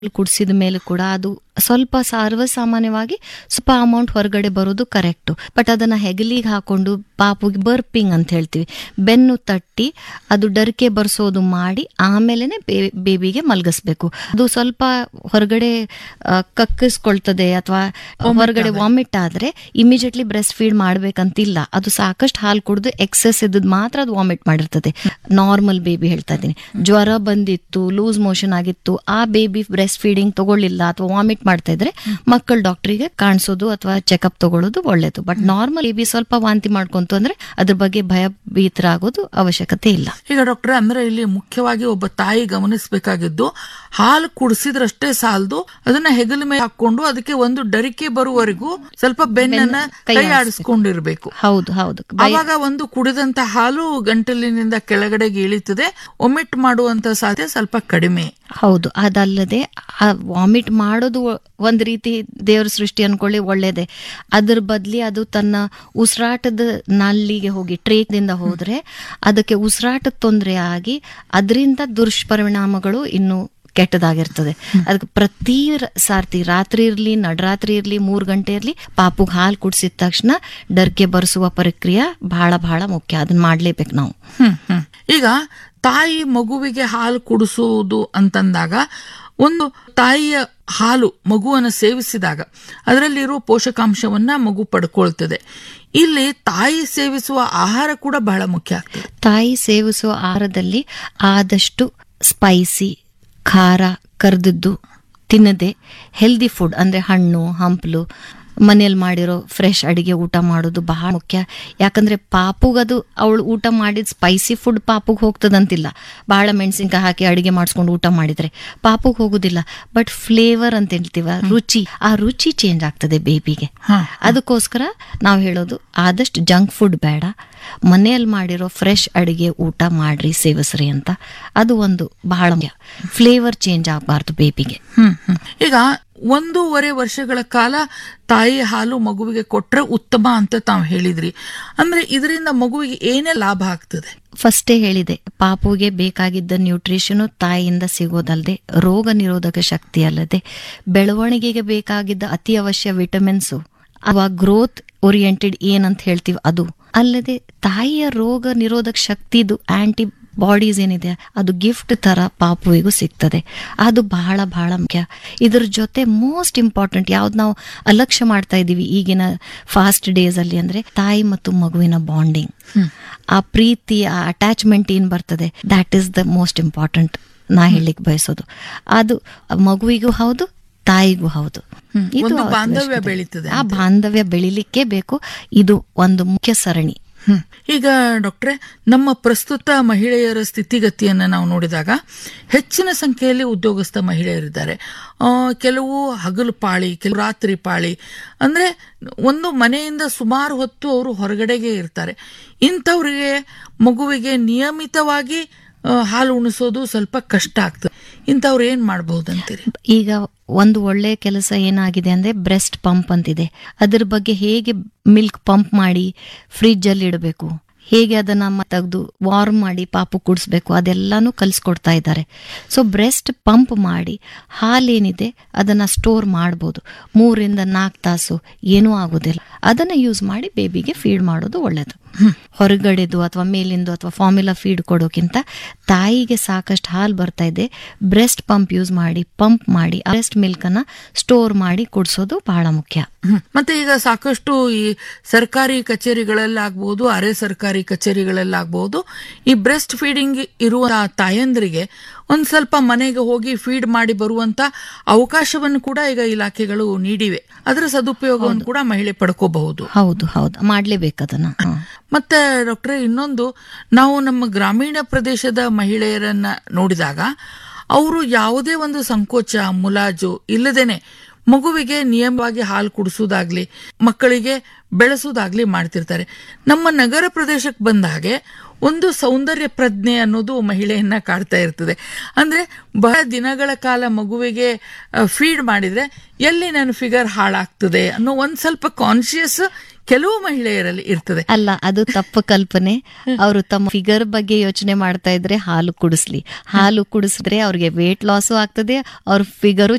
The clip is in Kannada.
ಕುಡಿಸಿದ ಮೇಲೆ ಕೂಡ ಅದು ಸ್ವಲ್ಪ ಸರ್ವಸಾಮಾನ್ಯವಾಗಿ ಸ್ವಲ್ಪ ಅಮೌಂಟ್ ಹೊರಗಡೆ ಬರೋದು ಕರೆಕ್ಟು ಬಟ್ ಅದನ್ನ ಹೆಗಲಿಗೆ ಹಾಕೊಂಡು ಪಾಪುಗೆ ಬರ್ಪಿಂಗ್ ಅಂತ ಹೇಳ್ತೀವಿ ಬೆನ್ನು ತಟ್ಟಿ ಅದು ಡರ್ಕೆ ಬರ್ಸೋದು ಮಾಡಿ ಆಮೇಲೆನೆ ಬೇಬಿಗೆ ಮಲಗಿಸ್ಬೇಕು ಅದು ಸ್ವಲ್ಪ ಹೊರಗಡೆ ಆ, ಕಕ್ಕಿಸ್ಕೊಳ್ತದೆ ಅಥವಾ ಹೊರಗಡೆ ವಾಮಿಟ್ ಆದ್ರೆ ಇಮಿಡಿಯೇಟ್ಲಿ ಬ್ರೆಸ್ಟ್ ಫೀಡ್ ಮಾಡ್ಬೇಕಂತಿಲ್ಲ ಅದು ಸಾಕಷ್ಟು ಹಾಲು ಕುಡಿದು ಎಕ್ಸೆಸ್ ಇದ್ದದ್ ಮಾತ್ರ ಅದು ವಾಮಿಟ್ ಮಾಡಿರ್ತದೆ ನಾರ್ಮಲ್ ಬೇಬಿ ಹೇಳ್ತಾ ಇದ್ದೀನಿ ಜ್ವರ ಬಂದಿತ್ತು ಲೂಸ್ ಮೋಷನ್ ಆಗಿತ್ತು ಆ ಬೇಬಿ ಬ್ರೆಸ್ಟ್ ಫೀಡಿಂಗ್ ತಗೊಳ್ಳಿಲ್ಲ ಅಥವಾ ವಾಮಿಟ್ ಮಾಡ್ತಾ ಇದ್ರೆ ಮಕ್ಕಳ ಡಾಕ್ಟರಿಗೆ ಕಾಣಿಸೋದು ಅಥವಾ ಚೆಕಪ್ ತಗೊಳ್ಳೋದು ಒಳ್ಳೇದು ಬಟ್ ನಾರ್ಮಲ್ ಬೇಬಿ ಸ್ವಲ್ಪ ವಾಂತಿ ಮಾಡ್ಕೊಂತು ಅಂದ್ರೆ ಅದ್ರ ಬಗ್ಗೆ ಭಯಭೀತರಾಗೋದು ಅವಶ್ಯಕತೆ ಇಲ್ಲ ಈಗ ಡಾಕ್ಟರ್ ಅಂದ್ರೆ ಇಲ್ಲಿ ಮುಖ್ಯವಾಗಿ ಒಬ್ಬ ತಾಯಿ ಗಮನಿಸಬೇಕಾಗಿದ್ದು ಹಾಲು ಕುಡಿಸಿದ್ರಷ್ಟೇ ಸಾಲದು ಅದನ್ನ ಹೆಗಲ ಮೇಲೆ ಹಾಕೊಂಡು ಅದಕ್ಕೆ ಒಂದು ಡರಿಕೆ ಬರುವವರೆಗೂ ಸ್ವಲ್ಪ ಬೆನ್ನನ್ನ ಕೈ ಆಡಿಸ್ಕೊಂಡಿರ್ಬೇಕು ಹೌದು ಹೌದು ಅವಾಗ ಒಂದು ಕುಡಿದಂತ ಹಾಲು ಗಂಟಲಿನಿಂದ ಕೆಳಗಡೆಗೆ ಇಳಿತದೆ ಒಮಿಟ್ ಮಾಡುವಂತ ಸಾಧ್ಯತೆ ಸ್ವಲ್ಪ ಕಡಿಮೆ ಹೌದು ಅದಲ್ಲದೆ ವಾಮಿಟ್ ಮಾಡೋದು ಒ- ಒಂದ್ ರೀತಿ ದೇವ್ರ ಸೃಷ್ಟಿ ಅನ್ಕೊಳ್ಳಿ ಒಳ್ಳೇದೆ ಅದ್ರ ಬದ್ಲಿ ಅದು ತನ್ನ ಉಸಿರಾಟದ ನಲ್ಲಿಗೆ ಹೋಗಿ ಟ್ರೇಕ್ದಿಂದ ಹೋದ್ರೆ ಅದಕ್ಕೆ ಉಸಿರಾಟದ ತೊಂದರೆ ಆಗಿ ಅದರಿಂದ ದುಷ್ಪರಿಣಾಮಗಳು ಇನ್ನು ಕೆಟ್ಟದಾಗಿರ್ತದೆ ಅದಕ್ಕೆ ಪ್ರತಿ ರ- ಸಾರ್ತಿ ರಾತ್ರಿ ಇರ್ಲಿ ನಡರಾತ್ರಿ ಇರ್ಲಿ ಮೂರ್ ಗಂಟೆ ಇರ್ಲಿ ಪಾಪುಗ್ ಹಾಲು ಕುಡಿಸಿದ ತಕ್ಷಣ ಡರ್ಕೆ ಬರ್ಸುವ ಪ್ರಕ್ರಿಯೆ ಬಹಳ ಬಹಳ ಮುಖ್ಯ ಅದನ್ನ ಮಾಡ್ಲೇಬೇಕು ನಾವು ಹ್ಮ್ ಹ್ಮ್ ಈಗ ತಾಯಿ ಮಗುವಿಗೆ ಹಾಲು ಕುಡಿಸುವುದು ಅಂತಂದಾಗ ಒಂದು ತಾಯಿಯ ಹಾಲು ಮಗುವನ್ನು ಸೇವಿಸಿದಾಗ ಅದರಲ್ಲಿರುವ ಪೋಷಕಾಂಶವನ್ನ ಮಗು ಪಡ್ಕೊಳ್ತದೆ ಇಲ್ಲಿ ತಾಯಿ ಸೇವಿಸುವ ಆಹಾರ ಕೂಡ ಬಹಳ ಮುಖ್ಯ ಆಗ್ತದೆ ತಾಯಿ ಸೇವಿಸುವ ಆಹಾರದಲ್ಲಿ ಆದಷ್ಟು ಸ್ಪೈಸಿ ಖಾರ ಕರ್ದದ್ದು ತಿನ್ನದೆ ಹೆಲ್ದಿ ಫುಡ್ ಅಂದ್ರೆ ಹಣ್ಣು ಹಂಪಲು ಮನೇಲಿ ಮಾಡಿರೋ ಫ್ರೆಶ್ ಅಡಿಗೆ ಊಟ ಮಾಡೋದು ಬಹಳ ಮುಖ್ಯ ಯಾಕಂದ್ರೆ ಪಾಪುಗದು ಅವಳು ಊಟ ಮಾಡಿದ ಸ್ಪೈಸಿ ಫುಡ್ ಪಾಪುಗ್ ಹೋಗ್ತದಂತಿಲ್ಲ ಬಹಳ ಮೆಣಸಿನ್ಕಾಯಿ ಹಾಕಿ ಅಡಿಗೆ ಮಾಡಿಸ್ಕೊಂಡು ಊಟ ಮಾಡಿದ್ರೆ ಪಾಪುಗ್ ಹೋಗುದಿಲ್ಲ ಬಟ್ ಫ್ಲೇವರ್ ಅಂತ ಹೇಳ್ತೀವ ರುಚಿ ಆ ರುಚಿ ಚೇಂಜ್ ಆಗ್ತದೆ ಬೇಬಿಗೆ ಹ. ಅದಕ್ಕೋಸ್ಕರ ನಾವು ಹೇಳೋದು ಆದಷ್ಟು ಜಂಕ್ ಫುಡ್ ಬೇಡ ಮನೆಯಲ್ಲಿ ಮಾಡಿರೋ ಫ್ರೆಶ್ ಅಡಿಗೆ ಊಟ ಮಾಡ್ರಿ ಸೇವಿಸ್ರಿ ಅಂತ ಅದು ಒಂದು ಬಹಳ ಮುಖ್ಯ ಫ್ಲೇವರ್ ಚೇಂಜ್ ಆಗಬಾರ್ದು ಬೇಬಿಗೆ ಹ್ಮ್ ಹ್ಮ್. ಈಗ ಒಂದೂವರೆ ವರ್ಷಗಳ ಕಾಲ ತಾಯಿ ಹಾಲು ಮಗುವಿಗೆ ಕೊಟ್ರೆ ಉತ್ತಮ ಅಂತ ತಾವು ಹೇಳಿದ್ರಿ ಅಂದ್ರೆ ಇದರಿಂದ ಮಗುವಿಗೆ ಏನೇ ಲಾಭ ಆಗ್ತದೆ ಫಸ್ಟೇ ಹೇಳಿದೆ ಪಾಪುಗೆ ಬೇಕಾಗಿದ್ದ ನ್ಯೂಟ್ರಿಷನು ತಾಯಿಯಿಂದ ಸಿಗೋದಲ್ಲದೆ ರೋಗ ನಿರೋಧಕ ಶಕ್ತಿ ಅಲ್ಲದೆ ಬೆಳವಣಿಗೆಗೆ ಬೇಕಾಗಿದ್ದ ಅತಿ ಅವಶ್ಯ ವಿಟಮಿನ್ಸು ಅವ ಗ್ರೋತ್ ಓರಿಯೆಂಟೆಡ್ ಏನಂತ ಹೇಳ್ತೀವಿ ಅದು ಅಲ್ಲದೆ ತಾಯಿಯ ರೋಗ ನಿರೋಧಕ ಶಕ್ತಿದು ಆಂಟಿ ಬಾಡೀಸ್ ಏನಿದೆ ಅದು ಗಿಫ್ಟ್ ತರ ಪಾಪುವಿಗೂ ಸಿಗ್ತದೆ ಅದು ಬಹಳ ಬಹಳ ಮುಖ್ಯ ಇದ್ರ ಜೊತೆ ಮೋಸ್ಟ್ ಇಂಪಾರ್ಟೆಂಟ್ ಯಾವ್ದು ನಾವು ಅಲಕ್ಷ್ಯ ಮಾಡ್ತಾ ಇದೀವಿ ಈಗಿನ ಫಾಸ್ಟ್ ಡೇಸ್ ಅಲ್ಲಿ ಅಂದ್ರೆ ತಾಯಿ ಮತ್ತು ಮಗುವಿನ ಬಾಂಡಿಂಗ್ ಆ ಪ್ರೀತಿ ಆ ಅಟ್ಯಾಚ್ಮೆಂಟ್ ಏನ್ ಬರ್ತದೆ that is the most important ನಾ ಹೇಳಿಕ್ ಬಯಸೋದು ಅದು ಮಗುವಿಗೂ ಹೌದು ತಾಯಿಗೂ ಹೌದು ಇದು ಒಂದು ಅವತ್ತು ಬಾಂಧವ್ಯ ಅವಶ್ಯಕತೆ. ಬೆಳೀತದೆ ಆ ಬಾಂಧವ್ಯ ಬೆಳಿಲಿಕ್ಕೆ ಬೇಕು ಇದು ಒಂದು ಮುಖ್ಯ ಸರಣಿ ಹ್ಮ್. ಈಗ ಡಾಕ್ಟ್ರೆ ನಮ್ಮ ಪ್ರಸ್ತುತ ಮಹಿಳೆಯರ ಸ್ಥಿತಿಗತಿಯನ್ನ ನಾವು ನೋಡಿದಾಗ ಹೆಚ್ಚಿನ ಸಂಖ್ಯೆಯಲ್ಲಿ ಉದ್ಯೋಗಸ್ಥ ಮಹಿಳೆಯರಿದ್ದಾರೆ ಆ, ಕೆಲವು ಹಗಲು ಪಾಳಿ ಕೆಲವು ರಾತ್ರಿ ಪಾಳಿ ಅಂದ್ರೆ ಒಂದು ಮನೆಯಿಂದ ಸುಮಾರು ಹೊತ್ತು ಅವರು ಹೊರಗಡೆಗೆ ಇರ್ತಾರೆ ಇಂಥವ್ರಿಗೆ ಮಗುವಿಗೆ ನಿಯಮಿತವಾಗಿ ಆ, ಹಾಲು ಉಣಿಸೋದು ಸ್ವಲ್ಪ ಕಷ್ಟ ಆಗ್ತದೆ ಇಂಥವ್ರು ಏನ್ ಮಾಡಬಹುದಂತೀರಿ ಈಗ ಒಂದು ಒಳ್ಳೆ ಕೆಲಸ ಏನಾಗಿದೆ ಅಂದ್ರೆ ಬ್ರೆಸ್ಟ್ ಪಂಪ್ ಅಂತಿದೆ ಅದ್ರ ಬಗ್ಗೆ ಹೇಗೆ ಮಿಲ್ಕ್ ಪಂಪ್ ಮಾಡಿ ಫ್ರಿಜ್ ಅಲ್ಲಿ ಇಡಬೇಕು ಹೇಗೆ ಅದನ್ನ ತೆಗೆದು ವಾರ್ಮ್ ಮಾಡಿ ಪಾಪು ಕುಡಿಸ್ಬೇಕು ಅದೆಲ್ಲಾನು ಕಲಿಸ್ಕೊಡ್ತಾ ಇದ್ದಾರೆ ಸೊ ಬ್ರೆಸ್ಟ್ ಪಂಪ್ ಮಾಡಿ ಹಾಲೇನಿದೆ ಅದನ್ನ ಸ್ಟೋರ್ ಮಾಡ್ಬೋದು ಮೂರಿಂದ ನಾಲ್ಕು ತಾಸು ಏನೂ ಆಗೋದಿಲ್ಲ ಅದನ್ನ ಯೂಸ್ ಮಾಡಿ ಬೇಬಿಗೆ ಫೀಡ್ ಮಾಡೋದು ಒಳ್ಳೇದು ಹೊರಗಡೆದು ಅಥವಾ ಮೇಲಿಂದು ಅಥವಾ ಫಾರ್ಮುಲಾ ಫೀಡ್ ಕೊಡೋಕ್ಕಿಂತ ತಾಯಿಗೆ ಸಾಕಷ್ಟು ಹಾಲು ಬರ್ತಾ ಇದೆ ಬ್ರೆಸ್ಟ್ ಪಂಪ್ ಯೂಸ್ ಮಾಡಿ ಪಂಪ್ ಮಾಡಿ ಬ್ರೆಸ್ಟ್ ಮಿಲ್ಕ್ ಅನ್ನ ಸ್ಟೋರ್ ಮಾಡಿ ಕುಡಿಸೋದು ಬಹಳ ಮುಖ್ಯ ಹ್ಮ್. ಮತ್ತೆ ಈಗ ಸಾಕಷ್ಟು ಈ ಸರ್ಕಾರಿ ಕಚೇರಿಗಳಲ್ಲಾಗ್ಬಹುದು ಅರೆ ಸರ್ಕಾರಿ ಕಚೇರಿಗಳಲ್ಲಾಗ್ಬಹುದು ಈ ಬ್ರೆಸ್ಟ್ ಫೀಡಿಂಗ್ ಇರುವ ತಾಯಂದ್ರಿಗೆ ಒಂದ್ ಸ್ವಲ್ಪ ಮನೆಗೆ ಹೋಗಿ ಫೀಡ್ ಮಾಡಿ ಬರುವಂತ ಅವಕಾಶವನ್ನು ಕೂಡ ಈಗ ಇಲಾಖೆಗಳು ನೀಡಿವೆ ಅದರ ಸದುಪಯೋಗವನ್ನು ಕೂಡ ಮಹಿಳೆ ಪಡ್ಕೋಬಹುದು ಹೌದು ಹೌದು ಮಾಡ್ಲೇಬೇಕು ಅದನ್ನ ಹ. ಮತ್ತೆ ಡಾಕ್ಟ್ರೆ ಇನ್ನೊಂದು ನಾವು ನಮ್ಮ ಗ್ರಾಮೀಣ ಪ್ರದೇಶದ ಮಹಿಳೆಯರನ್ನ ನೋಡಿದಾಗ ಅವರು ಯಾವುದೇ ಒಂದು ಸಂಕೋಚ ಮುಲಾಜು ಇಲ್ಲದೇನೆ ಮಗುವಿಗೆ ನಿಯಮವಾಗಿ ಹಾಲು ಕುಡಿಸೋದಾಗ್ಲಿ ಮಕ್ಕಳಿಗೆ ಬೆಳೆಸೋದಾಗ್ಲಿ ಮಾಡ್ತಿರ್ತಾರೆ ನಮ್ಮ ನಗರ ಪ್ರದೇಶಕ್ಕೆ ಬಂದ ಹಾಗೆ ಒಂದು ಸೌಂದರ್ಯ ಪ್ರಜ್ಞೆ ಅನ್ನೋದು ಮಹಿಳೆಯನ್ನ ಕಾಡ್ತಾ ಇರ್ತದೆ ಅಂದ್ರೆ ಬಹಳ ದಿನಗಳ ಕಾಲ ಮಗುವಿಗೆ ಫೀಡ್ ಮಾಡಿದ್ರೆ ಎಲ್ಲಿ ನನ್ನ ಫಿಗರ್ ಹಾಳಾಗ್ತದೆ ಅನ್ನೋ ಒಂದ್ ಸ್ವಲ್ಪ ಕಾನ್ಶಿಯಸ್ ಕೆಲವು ಮಹಿಳೆಯರಲ್ಲಿ ಇರ್ತದೆ ಅಲ್ಲ ಅದು ತಪ್ಪು ಕಲ್ಪನೆ ಅವರು ತಮ್ಮ ಫಿಗರ್ ಬಗ್ಗೆ ಯೋಚನೆ ಮಾಡ್ತಾ ಇದ್ರೆ ಹಾಲು ಕುಡಿಸ್ಲಿ ಹಾಲು ಕುಡಿಸಿದ್ರೆ ಅವ್ರಿಗೆ ವೇಟ್ ಲಾಸು ಆಗ್ತದೆ ಅವ್ರ ಫಿಗರು